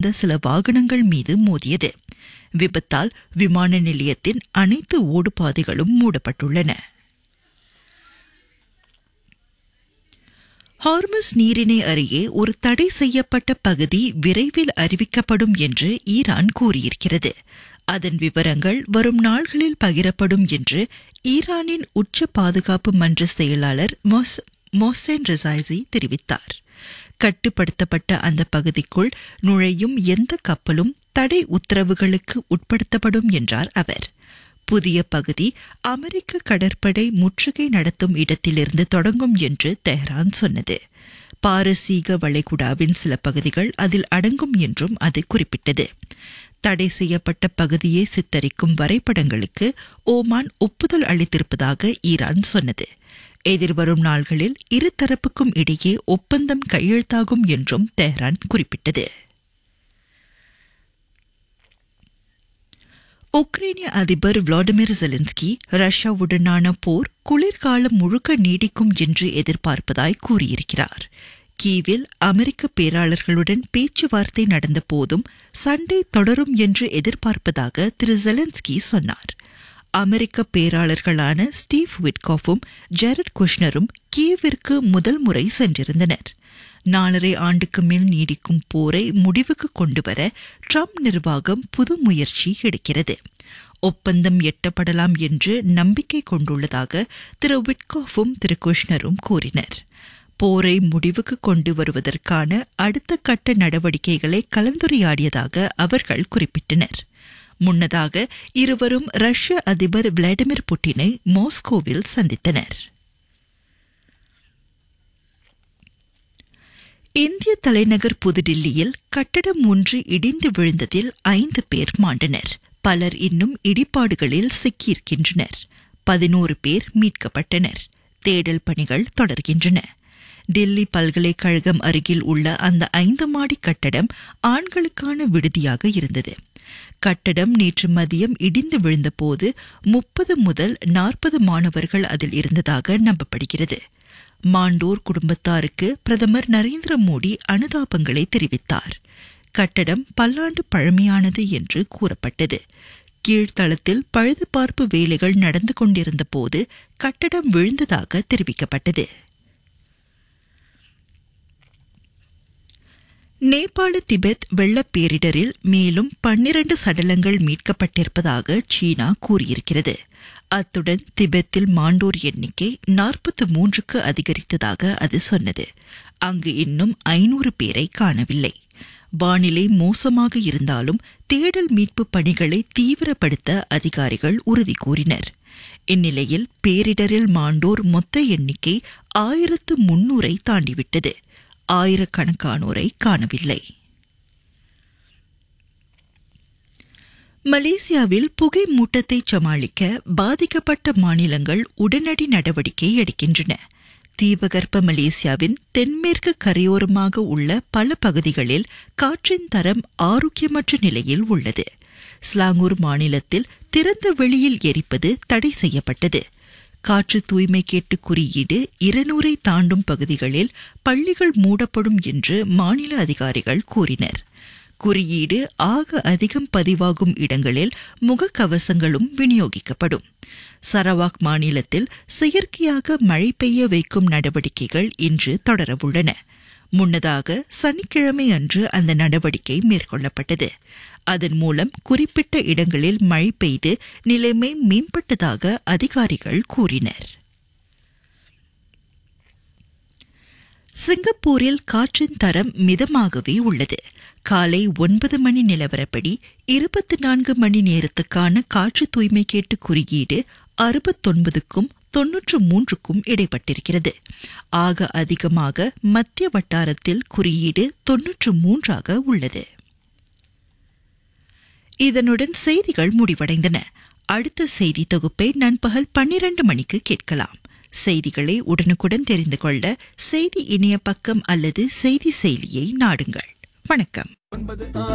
வந்த சில வாகனங்கள் மீது மோதியது விபத்தால் விமான நிலையத்தின் அனைத்து ஓடுபாதைகளும் மூடப்பட்டுள்ளன ஹார்மஸ் நீரிணை அருகே ஒரு தடை செய்யப்பட்ட பகுதி விரைவில் அறிவிக்கப்படும் என்று ஈரான் கூறியிருக்கிறது அதன் விவரங்கள் வரும் நாள்களில் பகிரப்படும் என்று ஈரானின் உச்ச பாதுகாப்பு மன்ற செயலாளர் மொசேன் ரிசாய்சி தெரிவித்தார் கட்டுப்படுத்தப்பட்ட அந்த பகுதிக்குள் நுழையும் எந்த கப்பலும் தடை உத்தரவுகளுக்கு உட்படுத்தப்படும் என்றார் அவர் புதிய பகுதி அமெரிக்க கடற்படை முற்றுகை நடத்தும் இடத்திலிருந்து தொடங்கும் என்று தெஹ்ரான் சொன்னது பாரசீக வளைகுடாவின் சில பகுதிகள் அதில் அடங்கும் என்றும் அது குறிப்பிட்டது தடை செய்யப்பட்ட பகுதியை சித்தரிக்கும் வரைபடங்களுக்கு ஓமான் ஒப்புதல் அளித்திருப்பதாக ஈரான் சொன்னது எதிர்வரும் நாள்களில் இருதரப்புக்கும் இடையே ஒப்பந்தம் கையெழுத்தாகும் என்றும் தெஹ்ரான் குறிப்பிட்டது உக்ரைனிய அதிபர் விளாடிமிர் ஜெலன்ஸ்கி ரஷ்யாவுடனான போர் குளிர்காலம் முழுக்க நீடிக்கும் என்று எதிர்பார்ப்பதாய் கூறியிருக்கிறார் கீவில் அமெரிக்க பேராளர்களுடன் பேச்சுவார்த்தை நடந்த போதும் சண்டை தொடரும் என்று எதிர்பார்ப்பதாக திரு ஜெலன்ஸ்கி சொன்னார் அமெரிக்க பேராளர்களான ஸ்டீவ் விட்காஃபும் ஜெரட் குஷ்னரும் கீவிற்கு முதல் முறை சென்றிருந்தனர் நாலரை ஆண்டுக்கு மேல் நீடிக்கும் போரை முடிவுக்கு கொண்டுவர ட்ரம்ப் நிர்வாகம் புது முயற்சி எடுக்கிறது ஒப்பந்தம் எட்டப்படலாம் என்று நம்பிக்கை கொண்டுள்ளதாக திரு விட்காஃபும் திரு குஷ்னரும் கூறினர் போரை முடிவுக்கு கொண்டு வருவதற்கான அடுத்த கட்ட நடவடிக்கைகளை கலந்துரையாடியதாக அவர்கள் குறிப்பிட்டனர் முன்னதாக இருவரும் ரஷ்ய அதிபர் விளாடிமிர் புட்டினை மாஸ்கோவில் சந்தித்தனர் இந்திய தலைநகர் புதுடில்லியில் கட்டடம் ஒன்று இடிந்து விழுந்ததில் ஐந்து பேர் மாண்டனர் பலர் இன்னும் இடிபாடுகளில் சிக்கியிருக்கின்றனர் பதினோரு பேர் மீட்கப்பட்டனர் தேடல் பணிகள் தொடர்கின்றன டெல்லி பல்கலைக்கழகம் அருகில் உள்ள அந்த ஐந்து மாடி கட்டடம் ஆண்களுக்கான விடுதியாக இருந்தது கட்டடம் நேற்று மதியம் இடிந்து விழுந்தபோது முப்பது முதல் நாற்பது மாணவர்கள் அதில் இருந்ததாக நம்பப்படுகிறது மாண்டோர் குடும்பத்தாருக்கு பிரதமர் நரேந்திர மோடி அனுதாபங்களை தெரிவித்தார் கட்டடம் பல்லாண்டு பழமையானது என்று கூறப்பட்டது கீழ்த்தளத்தில் பழுதுபார்ப்பு வேலைகள் நடந்து கொண்டிருந்த போது கட்டடம் விழுந்ததாக தெரிவிக்கப்பட்டது நேபாள திபெத் வெள்ளப்பேரிடரில் மேலும் பன்னிரண்டு சடலங்கள் மீட்கப்பட்டிருப்பதாக சீனா கூறியிருக்கிறது அத்துடன் திபெத்தில் மாண்டோர் எண்ணிக்கை நாற்பத்து மூன்றுக்கு அதிகரித்ததாக அது சொன்னது அங்கு இன்னும் ஐநூறு பேரை காணவில்லை வானிலை மோசமாக இருந்தாலும் தேடல் மீட்பு பணிகளை தீவிரப்படுத்த அதிகாரிகள் உறுதி கூறினர் இந்நிலையில் பேரிடரில் மாண்டோர் மொத்த எண்ணிக்கை ஆயிரத்து முன்னூரை தாண்டிவிட்டது ஆயிரக்கணக்கானோரை காணவில்லை மலேசியாவில் புகை மூட்டத்தை சமாளிக்க பாதிக்கப்பட்ட மாநிலங்கள் உடனடி நடவடிக்கை எடுக்கின்றன தீபகற்ப மலேசியாவின் தென்மேற்கு கரையோரமாக உள்ள பல பகுதிகளில் காற்றின் தரம் ஆரோக்கியமற்ற நிலையில் உள்ளது ஸ்லாங்கூர் மாநிலத்தில் திறந்த வெளியில் எரிப்பது தடை செய்யப்பட்டது காற்று தூய்மை கேட்டு குறியீடு இருநூறை தாண்டும் பகுதிகளில் பள்ளிகள் மூடப்படும் என்று மாநில அதிகாரிகள் கூறினர் குறியீடு ஆக அதிகம் பதிவாகும் இடங்களில் முகக்கவசங்களும் விநியோகிக்கப்படும் சரவாக் மாநிலத்தில் செயற்கையாக மழை பெய்ய வைக்கும் நடவடிக்கைகள் இன்று தொடரவுள்ளன முன்னதாக சனிக்கிழமை அன்று அந்த நடவடிக்கை மேற்கொள்ளப்பட்டது அதன் மூலம் குறிப்பிட்ட இடங்களில் மழை பெய்து நிலைமை மேம்பட்டதாக அதிகாரிகள் கூறினர் சிங்கப்பூரில் காற்றின் தரம் மிதமாகவே உள்ளது காலை ஒன்பது மணி நிலவரப்படி இருபத்தி நான்கு மணி நேரத்துக்கான காற்று தூய்மை கேட்டு குறியீடு அறுபத்தொன்பதுக்கும் தொன்னூற்று மூன்றுக்கும் இடைப்பட்டிருக்கிறது ஆக அதிகமாக மத்திய வட்டாரத்தில் குறியீடு தொன்னூற்று மூன்றாக உள்ளது இதனுடன் செய்திகள் முடிவடைந்தன அடுத்த செய்தி தொகுப்பை நண்பகல் பன்னிரண்டு மணிக்கு கேட்கலாம் செய்திகளை உடனுக்குடன் தெரிந்து கொள்ள செய்தி இணைய பக்கம் அல்லது செய்தி செயலியை நாடுங்கள் வணக்கம் ஒன்பது ஆறு